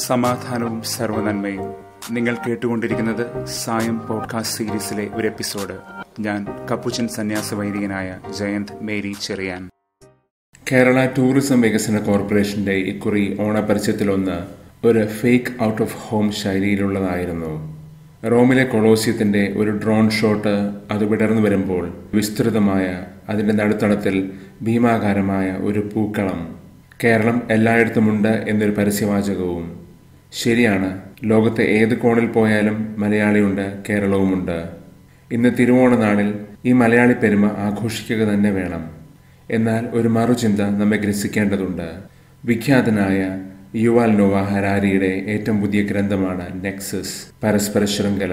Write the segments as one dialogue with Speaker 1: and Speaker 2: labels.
Speaker 1: സമാധാനവും സർവനന്മയും നിങ്ങൾ കേട്ടുകൊണ്ടിരിക്കുന്നത് സായം പോഡ്കാസ്റ്റ് സീരീസിലെ ഒരു എപ്പിസോഡ് ഞാൻ കപ്പുച്ചൻ സന്യാസ വൈദികനായ ജയന്ത് മേരി ചെറിയാൻ
Speaker 2: കേരള ടൂറിസം വികസന കോർപ്പറേഷന്റെ ഇക്കുറി ഓണപരിചയത്തിലൊന്ന് ഒരു ഫേക്ക് ഔട്ട് ഓഫ് ഹോം ശൈലിയിലുള്ളതായിരുന്നു റോമിലെ കൊളോസിയത്തിന്റെ ഒരു ഡ്രോൺ ഷോട്ട് അത് വിടർന്നു വരുമ്പോൾ വിസ്തൃതമായ അതിന്റെ നടുത്തളത്തിൽ ഭീമാകാരമായ ഒരു പൂക്കളം കേരളം എല്ലായിടത്തുമുണ്ട് എന്നൊരു പരസ്യവാചകവും ശരിയാണ് ലോകത്തെ ഏത് കോണിൽ പോയാലും മലയാളിയുണ്ട് കേരളവുമുണ്ട് ഇന്ന് തിരുവോണ നാളിൽ ഈ മലയാളി പെരുമ ആഘോഷിക്കുക തന്നെ വേണം എന്നാൽ ഒരു മറുചിന്ത നമ്മെ ഗ്രസിക്കേണ്ടതുണ്ട് വിഖ്യാതനായ യുവാൽ നോവ ഹരാരിയുടെ ഏറ്റവും പുതിയ ഗ്രന്ഥമാണ് നെക്സസ് പരസ്പര ശൃംഖല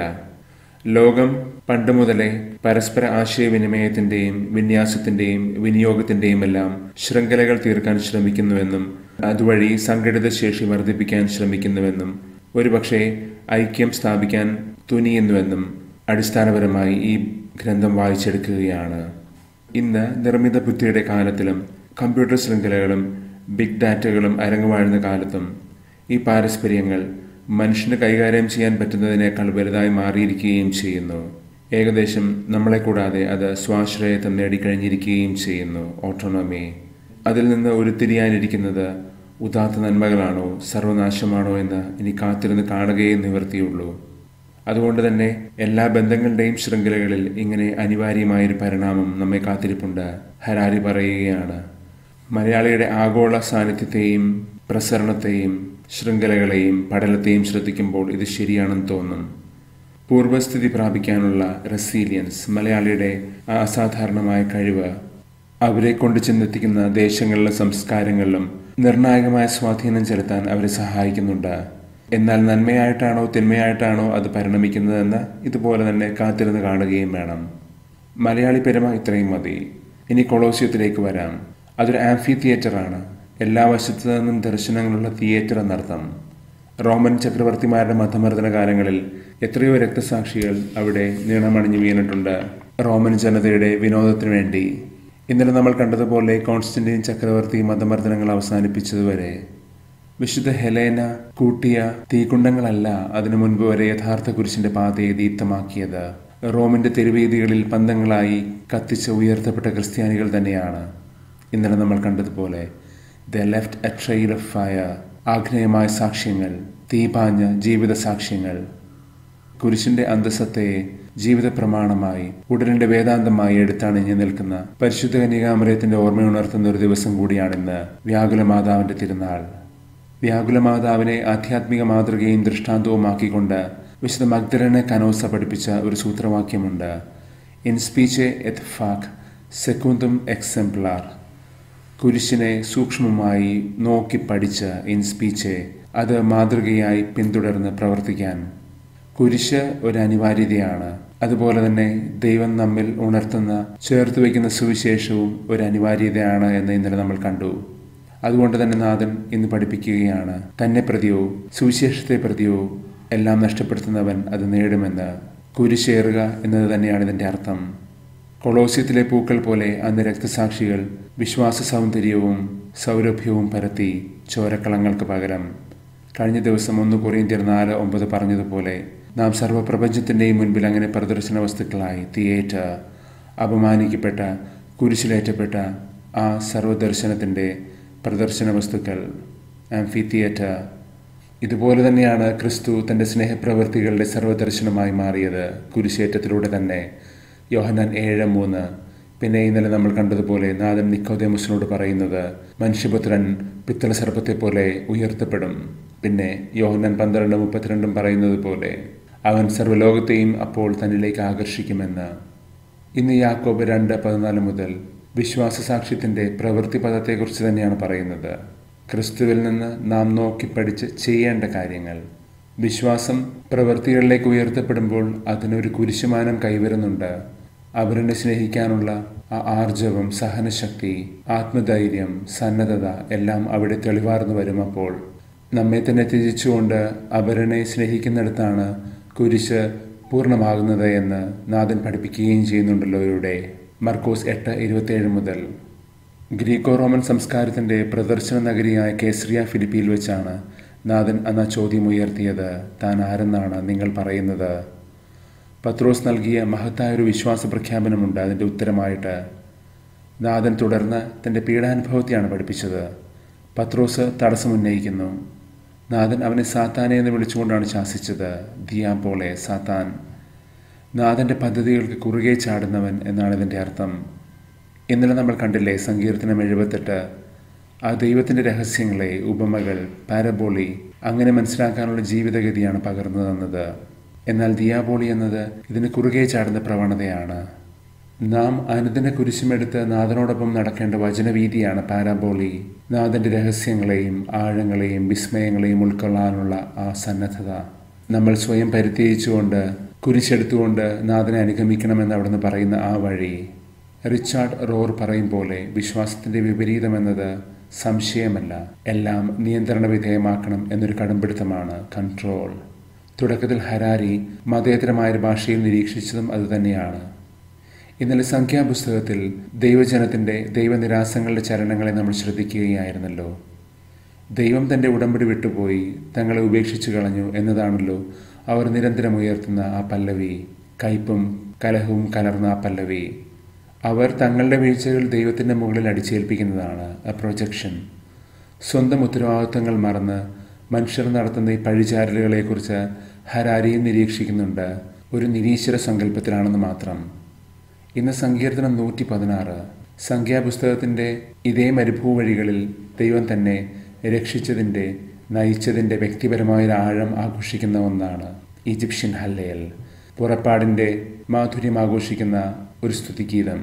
Speaker 2: ലോകം പണ്ട് മുതലേ പരസ്പര ആശയവിനിമയത്തിന്റെയും വിന്യാസത്തിന്റെയും വിനിയോഗത്തിന്റെയും എല്ലാം ശൃംഖലകൾ തീർക്കാൻ ശ്രമിക്കുന്നുവെന്നും അതുവഴി സംഘടിത ശേഷി വർദ്ധിപ്പിക്കാൻ ശ്രമിക്കുന്നുവെന്നും ഒരുപക്ഷെ ഐക്യം സ്ഥാപിക്കാൻ തുനിയുന്നുവെന്നും അടിസ്ഥാനപരമായി ഈ ഗ്രന്ഥം വായിച്ചെടുക്കുകയാണ് ഇന്ന് നിർമ്മിത ബുദ്ധിയുടെ കാലത്തിലും കമ്പ്യൂട്ടർ ശൃംഖലകളും ബിഗ് ഡാറ്റകളും അരങ്ങുവാഴുന്ന കാലത്തും ഈ പാരസ്പര്യങ്ങൾ മനുഷ്യന് കൈകാര്യം ചെയ്യാൻ പറ്റുന്നതിനേക്കാൾ വലുതായി മാറിയിരിക്കുകയും ചെയ്യുന്നു ഏകദേശം നമ്മളെ കൂടാതെ അത് സ്വാശ്രയത്വം നേടിക്കഴിഞ്ഞിരിക്കുകയും ചെയ്യുന്നു ഓട്ടോണമി അതിൽ നിന്ന് ഉരുത്തിരിയാനിരിക്കുന്നത് ഉദാത്ത നന്മകളാണോ സർവനാശമാണോ എന്ന് ഇനി കാത്തിരുന്ന് കാണുകയേ നിവർത്തിയുള്ളൂ അതുകൊണ്ട് തന്നെ എല്ലാ ബന്ധങ്ങളുടെയും ശൃംഖലകളിൽ ഇങ്ങനെ അനിവാര്യമായൊരു പരിണാമം നമ്മെ കാത്തിരിപ്പുണ്ട് ഹരാരി പറയുകയാണ് മലയാളിയുടെ ആഗോള സാന്നിധ്യത്തെയും പ്രസരണത്തെയും ശൃംഖലകളെയും പഠനത്തെയും ശ്രദ്ധിക്കുമ്പോൾ ഇത് ശരിയാണെന്ന് തോന്നും പൂർവ്വസ്ഥിതി പ്രാപിക്കാനുള്ള റെസീലിയൻസ് മലയാളിയുടെ ആ അസാധാരണമായ കഴിവ് അവരെ കൊണ്ടു ചെന്നെത്തിക്കുന്ന ദേശങ്ങളിലും സംസ്കാരങ്ങളിലും നിർണായകമായ സ്വാധീനം ചെലുത്താൻ അവരെ സഹായിക്കുന്നുണ്ട് എന്നാൽ നന്മയായിട്ടാണോ തിന്മയായിട്ടാണോ അത് പരിണമിക്കുന്നതെന്ന് ഇതുപോലെ തന്നെ കാത്തിരുന്ന് കാണുകയും വേണം മലയാളി പെരുമ ഇത്രയും മതി ഇനി കൊളോസിയത്തിലേക്ക് വരാം അതൊരു ആംഫി തിയേറ്ററാണ് എല്ലാ വശത്തു നിന്നും ദർശനങ്ങളുള്ള തിയേറ്റർ എന്നർത്ഥം റോമൻ ചക്രവർത്തിമാരുടെ മതമർദ്ദന കാലങ്ങളിൽ എത്രയോ രക്തസാക്ഷികൾ അവിടെ നീണമണിഞ്ഞു വീണിട്ടുണ്ട് റോമൻ ജനതയുടെ വിനോദത്തിനു വേണ്ടി ഇന്നലെ നമ്മൾ കണ്ടതുപോലെ കോൺസ്റ്റന്റീൻ ചക്രവർത്തി മതമർദ്ദനങ്ങൾ അവസാനിപ്പിച്ചതുവരെ വിശുദ്ധ ഹെലേന കൂട്ടിയ തീകുണ്ടങ്ങളല്ല അതിനു മുൻപ് വരെ യഥാർത്ഥ കുരിശിന്റെ പാതയെ ദീപ്തമാക്കിയത് റോമിന്റെ തെരുവീതികളിൽ പന്തങ്ങളായി കത്തിച്ച് ഉയർത്തപ്പെട്ട ക്രിസ്ത്യാനികൾ തന്നെയാണ് ഇന്നലെ നമ്മൾ കണ്ടതുപോലെ the left a trail of fire ആഗ്നേയമായ സാക്ഷ്യങ്ങൾ തീപാഞ്ഞ ജീവിത സാക്ഷ്യങ്ങൾ കുരിശിന്റെ അന്തസ്സത്തെ ജീവിത പ്രമാണമായി ഉടലിന്റെ വേദാന്തമായി എടുത്തണിഞ്ഞു നിൽക്കുന്ന പരിശുദ്ധ കന്യകാമരയത്തിന്റെ ഓർമ്മയുണർത്തുന്ന ഒരു ദിവസം കൂടിയാണിന്ന് വ്യാകുല മാതാവിന്റെ തിരുനാൾ വ്യാകുല മാതാവിനെ ആധ്യാത്മിക മാതൃകയും ദൃഷ്ടാന്തവുമാക്കിക്കൊണ്ട് വിശുദ്ധ മഗ്ദരനെ കനോസ പഠിപ്പിച്ച ഒരു സൂത്രവാക്യമുണ്ട് ഇൻ സ്പീച്ച് എത് ഫാക് സെക്കുന്തും എക്സംപ്ലാർ കുരിശിനെ സൂക്ഷ്മമായി നോക്കി പഠിച്ച് ഇൻ സ്പീച്ച് അത് മാതൃകയായി പിന്തുടർന്ന് പ്രവർത്തിക്കാൻ കുരിശ് ഒരു അനിവാര്യതയാണ് അതുപോലെ തന്നെ ദൈവം നമ്മിൽ ഉണർത്തുന്ന ചേർത്ത് വയ്ക്കുന്ന സുവിശേഷവും ഒരു അനിവാര്യതയാണ് എന്ന് ഇന്നലെ നമ്മൾ കണ്ടു അതുകൊണ്ട് തന്നെ നാഥൻ ഇന്ന് പഠിപ്പിക്കുകയാണ് തന്നെ പ്രതിയോ സുവിശേഷത്തെ പ്രതിയോ എല്ലാം നഷ്ടപ്പെടുത്തുന്നവൻ അത് നേടുമെന്ന് കുരിശേറുക എന്നത് തന്നെയാണ് ഇതിന്റെ അർത്ഥം കൊളോസ്യത്തിലെ പൂക്കൾ പോലെ അന്ന് രക്തസാക്ഷികൾ വിശ്വാസ സൗന്ദര്യവും സൗരഭ്യവും പരത്തി ചോരക്കളങ്ങൾക്ക് പകരം കഴിഞ്ഞ ദിവസം ഒന്ന് കൊറിയന്ത്യർ നാല് ഒമ്പത് പറഞ്ഞതുപോലെ നാം സർവ്വപ്രപഞ്ചത്തിൻ്റെയും മുൻപിൽ അങ്ങനെ പ്രദർശന വസ്തുക്കളായി തിയേറ്റർ അപമാനിക്കപ്പെട്ട കുരിശിലേറ്റപ്പെട്ട ആ സർവദർശനത്തിൻ്റെ പ്രദർശന വസ്തുക്കൾ ആംഫി തിയേറ്റർ ഇതുപോലെ തന്നെയാണ് ക്രിസ്തു തൻ്റെ സ്നേഹപ്രവൃത്തികളുടെ സർവദർശനമായി മാറിയത് കുരിശേറ്റത്തിലൂടെ തന്നെ യോഹനാൻ ഏഴ് മൂന്ന് പിന്നെ ഇന്നലെ നമ്മൾ കണ്ടതുപോലെ നാഥൻ നിക്കോദേമുസിനോട് പറയുന്നത് മനുഷ്യപുത്രൻ പിത്തള സർപ്പത്തെ പോലെ ഉയർത്തപ്പെടും പിന്നെ യോഹനാൻ പന്ത്രണ്ട് മുപ്പത്തിരണ്ടും പറയുന്നത് പോലെ അവൻ സർവ്വലോകത്തെയും അപ്പോൾ തന്നിലേക്ക് ആകർഷിക്കുമെന്ന് ഇന്ന് യാക്കോബ് രണ്ട് പതിനാല് മുതൽ വിശ്വാസ സാക്ഷ്യത്തിന്റെ പ്രവൃത്തി പദത്തെക്കുറിച്ച് തന്നെയാണ് പറയുന്നത് ക്രിസ്തുവിൽ നിന്ന് നാം നോക്കി പഠിച്ച് ചെയ്യേണ്ട കാര്യങ്ങൾ വിശ്വാസം പ്രവൃത്തികളിലേക്ക് ഉയർത്തപ്പെടുമ്പോൾ അതിനൊരു കുരിശുമാനം കൈവരുന്നുണ്ട് അവരനെ സ്നേഹിക്കാനുള്ള ആ ആർജവം സഹനശക്തി ആത്മധൈര്യം സന്നദ്ധത എല്ലാം അവിടെ തെളിവാർന്നു വരും അപ്പോൾ നമ്മെ തന്നെ ത്യജിച്ചുകൊണ്ട് അവരനെ സ്നേഹിക്കുന്നിടത്താണ് കുരിശ് പൂർണ്ണമാകുന്നത് എന്ന് നാഥൻ പഠിപ്പിക്കുകയും ചെയ്യുന്നുണ്ടല്ലോ ഇവിടെ മർക്കോസ് എട്ട് ഇരുപത്തിയേഴ് മുതൽ ഗ്രീക്കോ റോമൻ സംസ്കാരത്തിന്റെ പ്രദർശന നഗരിയായ കേസറിയ ഫിലിപ്പിയിൽ വെച്ചാണ് നാഥൻ അന്ന് ആ ചോദ്യം ഉയർത്തിയത് താൻ ആരെന്നാണ് നിങ്ങൾ പറയുന്നത് പത്രോസ് നൽകിയ മഹത്തായ ഒരു വിശ്വാസ പ്രഖ്യാപനമുണ്ട് അതിൻ്റെ ഉത്തരമായിട്ട് നാഥൻ തുടർന്ന് തൻ്റെ പീഡാനുഭവത്തെയാണ് പഠിപ്പിച്ചത് പത്രോസ് തടസ്സമുന്നയിക്കുന്നു നാഥൻ അവനെ സാത്താനെ എന്ന് വിളിച്ചുകൊണ്ടാണ് ശാസിച്ചത് ദിയാപോളെ സാത്താൻ നാഥൻ്റെ പദ്ധതികൾക്ക് കുറുകെ ചാടുന്നവൻ എന്നാണ് ഇതിൻ്റെ അർത്ഥം ഇന്നലെ നമ്മൾ കണ്ടില്ലേ സങ്കീർത്തനം എഴുപത്തെട്ട് ആ ദൈവത്തിൻ്റെ രഹസ്യങ്ങളെ ഉപമകൾ പാരബോളി അങ്ങനെ മനസ്സിലാക്കാനുള്ള ജീവിതഗതിയാണ് പകർന്നു തന്നത് എന്നാൽ ദിയാബോളി എന്നത് ഇതിന് കുറുകെ ചാടുന്ന പ്രവണതയാണ് നാം അനുദിന കുരിശുമെടുത്ത് നാഥനോടൊപ്പം നടക്കേണ്ട വചനവീതിയാണ് പാരാബോളി നാഥന്റെ രഹസ്യങ്ങളെയും ആഴങ്ങളെയും വിസ്മയങ്ങളെയും ഉൾക്കൊള്ളാനുള്ള ആ സന്നദ്ധത നമ്മൾ സ്വയം പരിത്യജിച്ചുകൊണ്ട് കുരിശെടുത്തുകൊണ്ട് നാഥനെ അനുഗമിക്കണമെന്ന് അവിടുന്ന് പറയുന്ന ആ വഴി റിച്ചാർഡ് റോർ പറയും പോലെ വിശ്വാസത്തിന്റെ വിപരീതമെന്നത് സംശയമല്ല എല്ലാം നിയന്ത്രണ വിധേയമാക്കണം എന്നൊരു കടുംപിടുത്തമാണ് കൺട്രോൾ തുടക്കത്തിൽ ഹരാരി മതേതരമായ ഭാഷയിൽ നിരീക്ഷിച്ചതും അതുതന്നെയാണ് ഇന്നലെ സംഖ്യാപുസ്തകത്തിൽ ദൈവജനത്തിൻ്റെ ദൈവനിരാസങ്ങളുടെ ചലനങ്ങളെ നമ്മൾ ശ്രദ്ധിക്കുകയായിരുന്നല്ലോ ദൈവം തൻ്റെ ഉടമ്പടി വിട്ടുപോയി തങ്ങളെ ഉപേക്ഷിച്ചു കളഞ്ഞു എന്നതാണല്ലോ അവർ നിരന്തരം ഉയർത്തുന്ന ആ പല്ലവി കയ്പും കലഹവും കലർന്ന ആ പല്ലവി അവർ തങ്ങളുടെ വീഴ്ചകൾ ദൈവത്തിൻ്റെ മുകളിൽ അടിച്ചേൽപ്പിക്കുന്നതാണ് എ പ്രൊജക്ഷൻ സ്വന്തം ഉത്തരവാദിത്വങ്ങൾ മറന്ന് മനുഷ്യർ നടത്തുന്ന ഈ പഴിചാരലുകളെക്കുറിച്ച് ഹരാരിയും നിരീക്ഷിക്കുന്നുണ്ട് ഒരു നിരീശ്വര സങ്കല്പത്തിലാണെന്ന് മാത്രം ഇന്ന് സങ്കീർത്തനം നൂറ്റി പതിനാറ് സംഖ്യാപുസ്തകത്തിൻ്റെ ഇതേ മരുഭൂവഴികളിൽ ദൈവം തന്നെ രക്ഷിച്ചതിൻ്റെ നയിച്ചതിൻ്റെ വ്യക്തിപരമായ ആഴം ആഘോഷിക്കുന്ന ഒന്നാണ് ഈജിപ്ഷ്യൻ ഹല്ലേൽ പുറപ്പാടിൻ്റെ മാധുര്യം ആഘോഷിക്കുന്ന ഒരു സ്തുതിഗീതം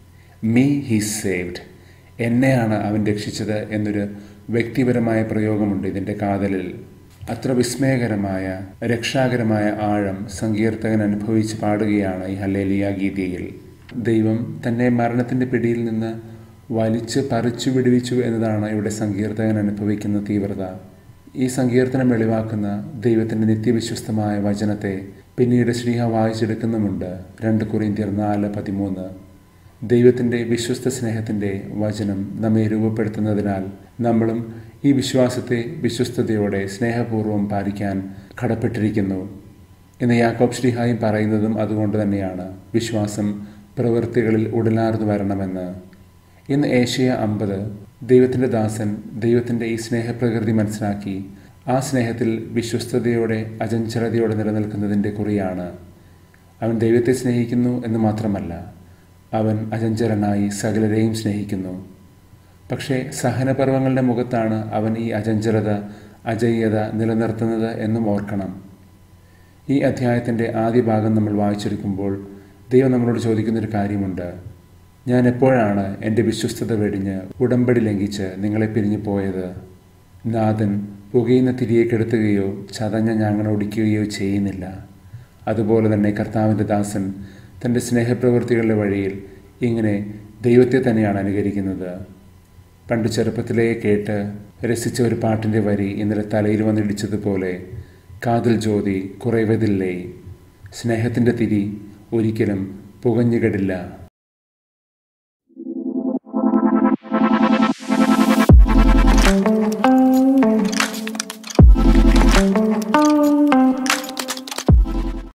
Speaker 2: മീ ഹീ സേവ്ഡ് എന്നെയാണ് അവൻ രക്ഷിച്ചത് എന്നൊരു വ്യക്തിപരമായ പ്രയോഗമുണ്ട് ഇതിൻ്റെ കാതലിൽ അത്ര വിസ്മയകരമായ രക്ഷാകരമായ ആഴം സങ്കീർത്തകൻ അനുഭവിച്ച് പാടുകയാണ് ഈ ഹല്ലേലിയ ഗീതിയിൽ ദൈവം തന്നെ മരണത്തിൻ്റെ പിടിയിൽ നിന്ന് വലിച്ച് പറിച്ചു വിടുവിച്ചു എന്നതാണ് ഇവിടെ സങ്കീർത്തകൻ അനുഭവിക്കുന്ന തീവ്രത ഈ സങ്കീർത്തനം വെളിവാക്കുന്ന ദൈവത്തിൻ്റെ നിത്യവിശ്വസ്തമായ വചനത്തെ പിന്നീട് ശ്രീഹ വായിച്ചെടുക്കുന്നുമുണ്ട് രണ്ട് കുറിന്തിയർ നാല് പതിമൂന്ന് ദൈവത്തിൻ്റെ വിശ്വസ്ത സ്നേഹത്തിൻ്റെ വചനം നമ്മെ രൂപപ്പെടുത്തുന്നതിനാൽ നമ്മളും ഈ വിശ്വാസത്തെ വിശ്വസ്തയോടെ സ്നേഹപൂർവ്വം പാലിക്കാൻ കടപ്പെട്ടിരിക്കുന്നു എന്ന് യാക്കോബ് ശ്രീഹായും പറയുന്നതും അതുകൊണ്ട് തന്നെയാണ് വിശ്വാസം പ്രവൃത്തികളിൽ ഉടലാർന്നു വരണമെന്ന് ഇന്ന് ഏഷ്യ അമ്പത് ദൈവത്തിൻ്റെ ദാസൻ ദൈവത്തിൻ്റെ ഈ സ്നേഹപ്രകൃതി മനസ്സിലാക്കി ആ സ്നേഹത്തിൽ വിശ്വസ്തയോടെ അചഞ്ചലതയോടെ നിലനിൽക്കുന്നതിൻ്റെ കുറിയാണ് അവൻ ദൈവത്തെ സ്നേഹിക്കുന്നു എന്ന് മാത്രമല്ല അവൻ അചഞ്ചലനായി സകലരെയും സ്നേഹിക്കുന്നു പക്ഷേ സഹനപർവങ്ങളുടെ മുഖത്താണ് അവൻ ഈ അചഞ്ചലത അജയ്യത നിലനിർത്തുന്നത് എന്നും ഓർക്കണം ഈ അധ്യായത്തിൻ്റെ ആദ്യ ഭാഗം നമ്മൾ വായിച്ചെടുക്കുമ്പോൾ ദൈവം നമ്മളോട് ചോദിക്കുന്നൊരു കാര്യമുണ്ട് ഞാൻ എപ്പോഴാണ് എൻ്റെ വിശ്വസ്തത വെടിഞ്ഞ് ഉടമ്പടി ലംഘിച്ച് നിങ്ങളെ പിരിഞ്ഞു പോയത് നാഥൻ പുകയുന്ന തിരിയെ കെടുത്തുകയോ ചതഞ്ഞ ഞാങ്ങണ ഒടിക്കുകയോ ചെയ്യുന്നില്ല അതുപോലെ തന്നെ കർത്താവിൻ്റെ ദാസൻ തൻ്റെ സ്നേഹപ്രവൃത്തികളുടെ വഴിയിൽ ഇങ്ങനെ ദൈവത്തെ തന്നെയാണ് അനുകരിക്കുന്നത് പണ്ട് ചെറുപ്പത്തിലേ കേട്ട് രസിച്ച ഒരു പാട്ടിൻ്റെ വരി ഇന്നലെ തലയിൽ വന്നിടിച്ചതുപോലെ കാതൽ ജ്യോതി കുറവതില്ലേ സ്നേഹത്തിൻ്റെ തിരി ഒരിക്കലും പുകഞ്ഞുകെടില്ല
Speaker 3: thank you